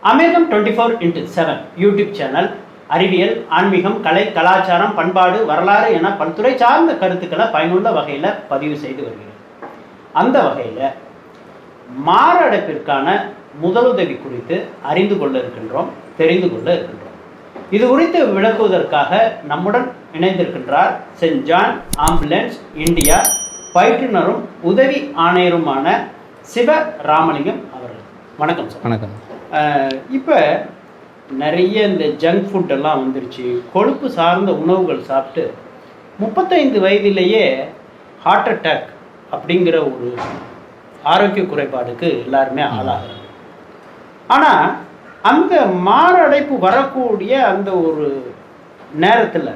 அமேகம் twenty four into seven YouTube channel அறிவியல் ஆன்மீகம் கலை கலாச்சாரம் பண்பாடு வரலாறு என பல்துறை சார்ந்த கருத்துக்களை பயனுள்ள வகையில் பதிவு செய்து வருகிறது அந்த வகையில் மாரடைப்பிற்கான முதலுதவி குறித்து அறிந்து கொள்ள இருக்கின்றோம் தெரிந்து கொள்ள இருக்கின்றோம் இது குறித்து விளக்குவதற்காக நம்முடன் இணைந்திருக்கின்றார் சென்ட் ஜான் ஆம்புலன்ஸ் இந்தியா பயிற்றுனரும் உதவி ஆணையருமான சிவ ராமலிங்கம் அவர்கள் வணக்கம் சார் வணக்கம் இப்போ நிறைய இந்த ஜங்க் ஃபுட் எல்லாம் வந்துருச்சு கொழுப்பு சார்ந்த உணவுகள் சாப்பிட்டு முப்பத்தைந்து வயதிலேயே ஹார்ட் அட்டாக் அப்படிங்கிற ஒரு ஆரோக்கிய குறைபாடுக்கு எல்லாருமே ஆளாகிறாங்க ஆனால் அந்த மாரடைப்பு வரக்கூடிய அந்த ஒரு நேரத்தில்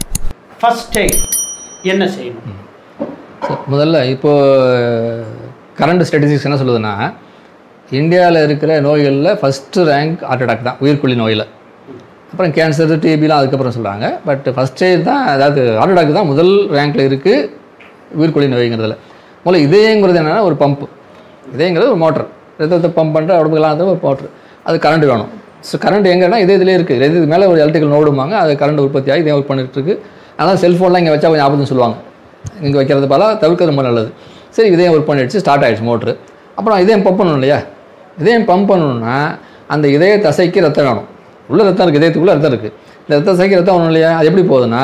ஃபஸ்ட் எய்ட் என்ன செய்யணும் சார் முதல்ல இப்போது கரண்ட் ஸ்டாட்டிஸ்டிக்ஸ் என்ன சொல்லுதுன்னா இந்தியாவில் இருக்கிற நோய்களில் ஃபஸ்ட்டு ரேங்க் ஹார்ட் அட்டாக் தான் உயிர்கொல்லி நோயில் அப்புறம் கேன்சர் டிபிலாம் அதுக்கப்புறம் சொல்கிறாங்க பட் ஃபஸ்ட் ஸ்டேஜ் தான் அதாவது ஹார்ட் அட்டாக் தான் முதல் ரேங்க்கில் இருக்குது உயிர்கொல்லி நோய்ங்கிறதுல முதல்ல இதயங்கிறது என்னென்னா ஒரு பம்ப் இதயங்கிறது ஒரு மோட்டர் ரத்தத்தை பம்ப் பண்ணுற உடம்புக்கெல்லாம் அது ஒரு மோட்டர் அது கரண்ட் வேணும் ஸோ கரண்ட் எங்கன்னா இதயத்திலே இருக்குது இதயத்துக்கு மேலே ஒரு எலக்ட்ரிக்கல் நோடுமாங்க அது கரண்ட் உற்பத்தி ஆகி இதயம் ஒர்க் பண்ணிட்டு இருக்கு அதனால் செல்ஃபோன்லாம் இங்கே வச்சா கொஞ்சம் ஆபத்துன்னு சொல்லுவாங்க இங்கே வைக்கிறது போல தவிர்க்கிறது ரொம்ப நல்லது சரி இதயம் ஒர்க் பண்ணிடுச்சு ஸ்டார்ட் ஆகிடுச்சு மோட்ரு அப்புறம் இதயம் பம்ப் பண்ணணும் இல்லையா இதயம் பம்ப் பண்ணணும்னா அந்த இதய தசைக்கு ரத்தம் வேணும் உள்ள ரத்தம் இருக்குது இதயத்துக்குள்ளே ரத்தம் இருக்குது இந்த ரத்த தசைக்கு ரத்தம் வேணும் இல்லையா அது எப்படி போகுதுன்னா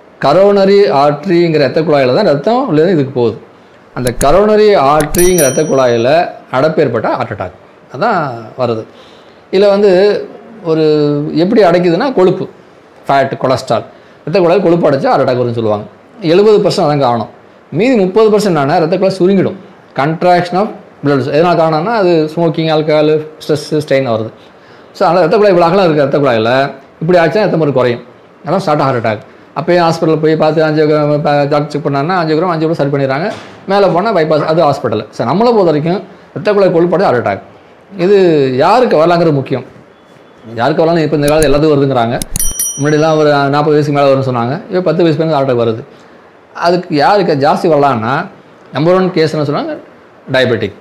கரோனரி ஆர்ட்ரிங்கிற ரத்த குழாயில் தான் ரத்தம் உள்ளது இதுக்கு போகுது அந்த கரோனரி ஆர்ட்ரிங்கிற ரத்த குழாயில் அடப்பு ஏற்பட்டால் ஹார்ட் அட்டாக் அதான் வருது இதில் வந்து ஒரு எப்படி அடைக்குதுன்னா கொழுப்பு ஃபேட் கொலஸ்ட்ரால் ரத்த குழாயில் கொழுப்பு அடைச்சா ஹார்ட் அட்டாக் வரும்னு சொல்லுவாங்க எழுபது பர்சன்ட் அதான் காரணம் மீதி முப்பது பர்சன்ட் ஆனால் ரத்த குழாய் சுருங்கிடும் கண்ட்ராக்ஷன் ஆஃப் பிளட் எதனால் காரணம்னா அது ஸ்மோக்கிங் ஆல்கஹால் ஸ்ட்ரெஸ்ஸு ஸ்ட்ரெயின் வருது ஸோ அதனால் ரத்த குழாய் இவ்வளோ அகலம் இருக்கிற ரத்த குழாயில் இப்படி ஆச்சுன்னா ரத்த மாதிரி குறையும் அதான் ஸ்டார்ட் ஹார்ட் அட்டாக் அப்போயே ஹாஸ்பிட்டலில் போய் பார்த்து அஞ்சியோகிராம் டாக்டர் செக் பண்ணாங்கன்னா அஞ்சியோகிராம் அஞ்சியோகிராம் சரி பண்ணிடுறாங்க மேலே போனால் பைபாஸ் அது ஹாஸ்பிட்டல் ஸோ நம்மளை பொறுத்த வரைக்கும் ரத்த குழாய் கொழுப்பாடு ஹார்ட் அட்டாக் இது யாருக்கு வரலாங்கிறது முக்கியம் யாருக்கு வரலாம் இப்போ இந்த காலத்தில் எல்லாத்துக்கும் வருதுங்கிறாங்க முன்னாடிலாம் ஒரு நாற்பது வயசுக்கு மேலே வரும்னு சொன்னாங்க இப்போ பத்து வயசு பேருக்கு ஹார்ட் அட்டாக் வருது அதுக்கு யாருக்கு ஜாஸ்தி வரலான்னா நம்பர் ஒன் கேஸ்னு சொன்னாங்க டயபெட்டிக்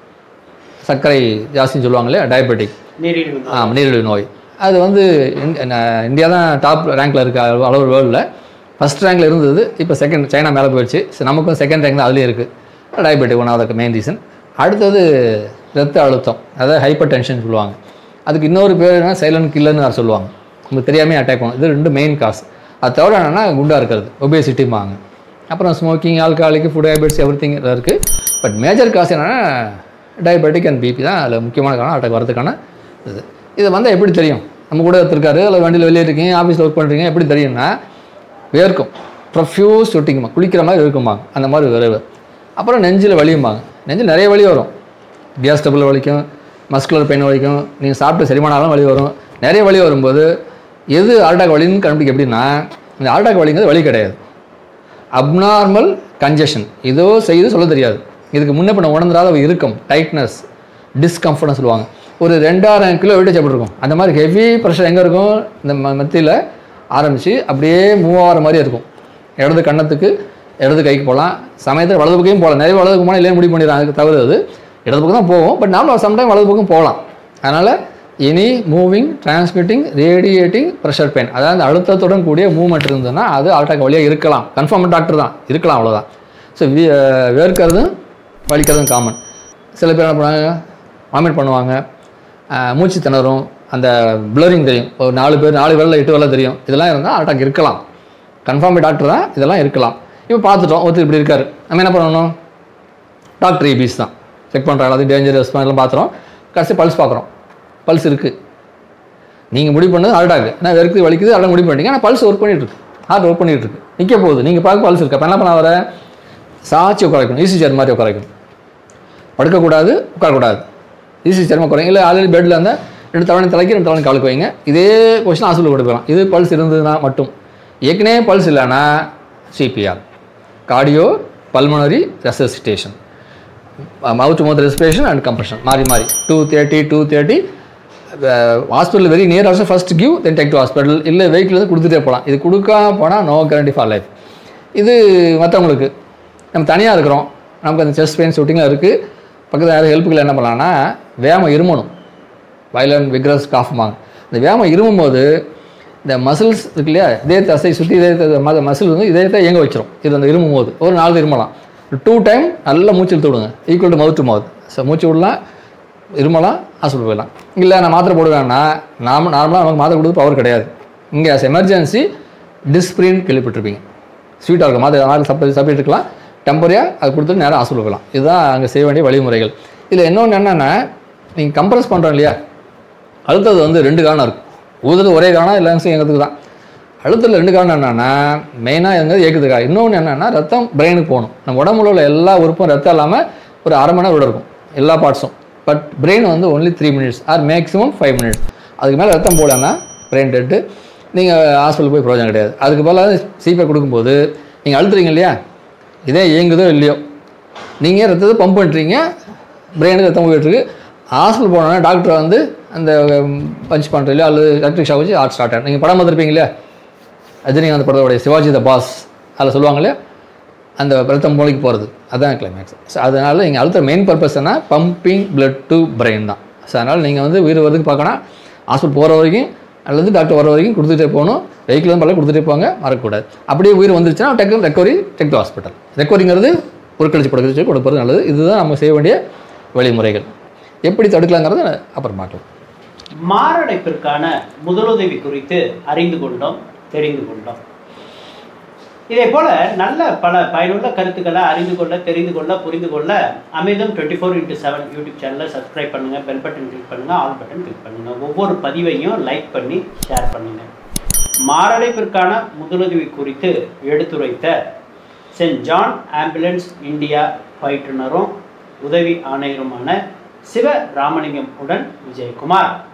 சர்க்கரை ஜாஸ்தின்னு சொல்லுவாங்க இல்லையா டயபெட்டிக் நீரிழிவு ஆ நீரிழிவு நோய் அது வந்து இந்~ ந- இந்தியா தான் டாப் ரேங்க்கில் இருக்க அளவு- அளவு வேர்ல்டில் ஃபஸ்ட் ரேங்க்கில் இருந்தது இப்போ செகண்ட் சைனா மேலே போயிடுச்சு So, நமக்கும் செகண்ட் ரேங்க் தான் அதுலேயும் இருக்குது diabetic one of main reason அடுத்தது ரத்த அழுத்தம் அதாவது ஹைப்பர் டென்ஷன் சொல்லுவாங்க அதுக்கு இன்னொரு பேர் என்ன சைலண்ட் கில்லர்னு யார் சொல்லுவாங்க உங்களுக்கு தெரியாமே அட்டாக் பண்ணும் இது ரெண்டு மெயின் காஸ் அது தவிர என்னென்னா குண்டாக இருக்கிறது ஒபேசிட்டிம்பாங்க அப்புறம் smoking alcoholic food habits everything இருக்குது பட் மேஜர் காசு என்னென்னா டயபெட்டிக் அண்ட் பிபி தான் அதில் முக்கியமான காரணம் அட்டாக் வரதுக்கான இது இது வந்தால் எப்படி தெரியும் நம்ம கூட இருக்காரு இல்லை வண்டியில் வெளியே இருக்கீங்க ஆஃபீஸில் ஒர்க் பண்ணுறீங்க எப்படி தெரியும்னா வேர்க்கும் ப்ரொஃப்யூஸ் சொட்டிங்குமா குளிக்கிற மாதிரி இருக்குமா அந்த மாதிரி விரைவு அப்புறம் நெஞ்சில் வலியும்பாங்க நெஞ்சில் நிறைய வலி வரும் கேஸ் டபுள் வலிக்கும் மஸ்குலர் பெயின் வலிக்கும் நீங்கள் சாப்பிட்டு செரிமானாலும் வலி வரும் நிறைய வலி வரும்போது எது ஆல்டாக் வலின்னு கண்டுபிடிக்க எப்படின்னா இந்த ஆல்டாக் வலிங்கிறது வலி கிடையாது அப்நார்மல் கன்ஜெஷன் ஏதோ செய்து சொல்ல தெரியாது இதுக்கு முன்ன பண்ண உணர்ந்துடாத ஒரு இறுக்கம் டைட்னஸ் டிஸ்கம்ஃபர்ட்னு சொல்லுவாங்க ஒரு ரெண்டாயிரம் கிலோ வெயிட் எப்படி இருக்கும் அந்த மாதிரி ஹெவி ப்ரெஷர் எங்கே இருக்கும் இந்த ம மத்தியில் ஆரம்பித்து அப்படியே மூவ் ஆகிற மாதிரி இருக்கும் இடது கன்னத்துக்கு இடது கைக்கு போகலாம் சமயத்தில் வலது பக்கம் போகலாம் நிறைய வலது பக்கம் இல்லையே முடிவு பண்ணிடுறாங்க அதுக்கு தவிர அது இடது பக்கம் தான் போகும் பட் நாமளும் சம்டைம் வலது பக்கம் போகலாம் அதனால் any moving transmitting radiating pressure pain அதாவது அந்த அழுத்தத்துடன் கூடிய மூவ்மெண்ட் இருந்ததுன்னா அது ஆல்டாக் வழியாக இருக்கலாம் கன்ஃபார்ம் டாக்டர் தான் இருக்கலாம் அவ்வளோதான் ஸோ வேர்க்கிறதும் வலிக்கிறதும் காமன் சில பேர் என்ன பண்ணுவாங்க வாமிட் பண்ணுவாங்க அஹ் மூச்சு திணறும் அந்த ப்ளரிங் தெரியும் ஒரு நாலு பேர் நாலு வேலை எட்டு வேலை தெரியும் இதெல்லாம் இருந்தால் அட்டாக் இருக்கலாம் கன்ஃபார்ம் டாக்டர் தான் இதெல்லாம் இருக்கலாம் இப்போ பார்த்துட்டோம் ஒருத்தர் இப்படி இருக்காரு நம்ம என்ன பண்ணணும் டாக்டர் இபிஸ் தான் செக் பண்ணுறாங்க அது டேஞ்சரஸ் எல்லாம் பார்த்துறோம் கடைசி பல்ஸ் பார்க்குறோம் பல்ஸ் இருக்குது நீங்கள் முடிவு பண்ணது ஹார்டாக ஏன்னா வெறுக்குது வலிக்குது அதெல்லாம் முடிவு பண்ணிட்டீங்க ஆனால் பல்ஸ் ஒர்க் பண்ணிட்டு இருக்கு ஹார்ட் ஒர்க் பண்ணிட்டு இருக்கு நிற்க போகுது நீங்கள் பார்க்க பல்ஸ் இருக்கு அப்போ என்ன பண்ண வர சாட்சி உட்கார வைக்கணும் ஈசி சேர் மாதிரி உட்கார வைக்கணும் படுக்கக்கூடாது உட்காரக்கூடாது ஈசி சேர் உட்கார இல்லை ஆல்ரெடி பெட்டில் இருந்தால் ரெண்டு தவணை தலைக்கு ரெண்டு தவணை காலுக்கு வைங்க இதே கொஸ்டின் ஹாஸ்பிட்டல் கொடுக்கலாம் இது பல்ஸ் இருந்ததுன்னா மட்டும் ஏற்கனவே பல்ஸ் இல்லைன்னா CPR cardio pulmonary resuscitation mouth to mouth respiration and compression மாறி மாறி two thirty two thirty hospital very near also first give then take to hospital இல்லை வெஹிக்கிள் வந்து கொடுத்துட்டே போகலாம் இது கொடுக்காம போனால் நோ கேரண்டி ஃபார் லைஃப் இது மற்றவங்களுக்கு நம்ம தனியாக இருக்கிறோம் நமக்கு அந்த செஸ்ட் பெயின் ஷூட்டிங்லாம் இருக்குது பக்கத்தில் யாரும் ஹெல்ப்புக்கு என்ன பண்ணலாம்னா வேகமாக இருமணும் வயலன் விக்ரஸ் காஃப்மாங் இந்த வேகமாக இருமும் போது இந்த மசில்ஸ் இருக்கு இல்லையா இதயத்தை அசை சுற்றி இதயத்தை மத மசில் வந்து இதயத்தை இயங்க வச்சிரும் இது அந்த இருமும் போது ஒரு நாலு இருமலாம் டூ டைம் நல்லா மூச்சு இழுத்து விடுங்க equal to mouth to mouth so மூச்சு விடலாம் இருமலாம் ஹாஸ்பிட்டல் போயிடலாம் இல்லை நான் மாத்திரை போடுவேன்னா நாம நார்மலாக நமக்கு மாத்திரை கொடுத்து பவர் கிடையாது இங்கே as எமர்ஜென்சி டிஸ்பிரின் கேள்விப்பட்டிருப்பீங்க ஸ்வீட்டாக இருக்கும் மாத்திரை நாலு சப்ப சப்ஜெக்ட் இருக்கலாம் டெம்பரரியாக அது கொடுத்துட்டு நேராக ஹாஸ்பிட்டல் போகலாம் இதுதான் அங்கே செய்ய வேண்டிய வழிமுறைகள் இதில் இன்னொன்று என்னென்னா நீங்கள் கம்ப்ரஸ் பண்ணுறோம் இல்லையா அழுத்தது வந்து ரெண்டு காரணம் இருக்குது ஊதுறது ஒரே காரணம் லங்ஸ் இயங்கிறதுக்கு தான் அழுத்தத்தில் ரெண்டு காரணம் என்னென்னா மெயினாக எங்கிறது இயக்கத்துக்காக இன்னொன்று என்னென்னா ரத்தம் பிரெயினுக்கு போகணும் நம்ம உடம்புல உள்ள எல்லா உறுப்பும் ரத்தம் இல்லாமல் ஒரு அரை மணி நேரம் விட இருக்கும் எல்லா பார்ட்ஸும் பட் பிரெயின் வந்து only three minutes or maximum five minutes அதுக்கு மேலே ரத்தம் போடலன்னா பிரெயின் டெட்டு நீங்கள் ஹாஸ்பிட்டல் போய் பிரயோஜனம் கிடையாது அதுக்கு பதிலாக சிபிஆர் கொடுக்கும்போது நீங்கள் அழுத்துறீங்க இல்லையா இதே இயங்குதோ இல்லையோ நீங்கள் ரத்தத்தை பம்ப் பண்ணுறீங்க பிரெயினுக்கு ரத்தம் போயிட்டு இருக்கு ஹாஸ்பிட்டல் போனோன்னா டாக்டர் வந்து அந்த பஞ்ச் பண்ணுறதுலையோ அல்லது எலக்ட்ரிக் ஷாக் வச்சு ஹார்ட் ஸ்டார்ட் ஆகும் நீங்கள் படம் பார்த்துருப்பீங்க இல்லையா ரஜினிகாந்த் அந்த படத்தோடைய சிவாஜி த பாஸ் அதில் சொல்லுவாங்க இல்லையா அந்த ரத்தம் மூளைக்கு போகிறது அதுதான் கிளைமேக்ஸ் ஸோ அதனால் நீங்கள் அழுத்த மெயின் பர்பஸ் என்ன பம்பிங் blood டு பிரெயின் தான் ஸோ அதனால் நீங்கள் வந்து உயிர் வரதுக்கு பார்க்கணும் ஹாஸ்பிட்டல் போகிற வரைக்கும் அல்லது டாக்டர் வர வரைக்கும் கொடுத்துட்டே போகணும் வெஹிக்கிள் வந்து பல கொடுத்துட்டே போங்க மறக்கக்கூடாது அப்படியே உயிர் வந்துருச்சுன்னா take recovery take to hospital ரெக்கவரிங்கிறது பொருட்கழிச்சு படுக்கிறது கொடுப்பது நல்லது இதுதான் நம்ம செய்ய வேண்டிய வழிமுறைகள் எப்படி தடுக்கலாங்கிறத அப்புறம் பார்க்கலாம் மாரடைப்பிற்கான முதலுதவி குறித்து அறிந்து கொண்டோம் தெரிந்து கொண்டோம் இதே போல நல்ல பல பயனுள்ள கருத்துக்களை அறிந்து கொள்ள தெரிந்து கொள்ள புரிந்து கொள்ள Amirtham twenty four into seven YouTube சேனலை சப்ஸ்கிரைப் பண்ணுங்க பெல் பட்டன் கிளிக் பண்ணுங்க ஆல் பட்டன் கிளிக் பண்ணுங்க ஒவ்வொரு பதிவையும் லைக் பண்ணி ஷேர் பண்ணுங்க மாரடைப்பிற்கான முதலுதவி குறித்து எடுத்துரைத்த சென்ட் ஜான் ஆம்புலன்ஸ் இந்தியா பயிற்றுனரும் உதவி ஆணையருமான சிவ ராமலிங்கம் உடன் விஜயகுமார்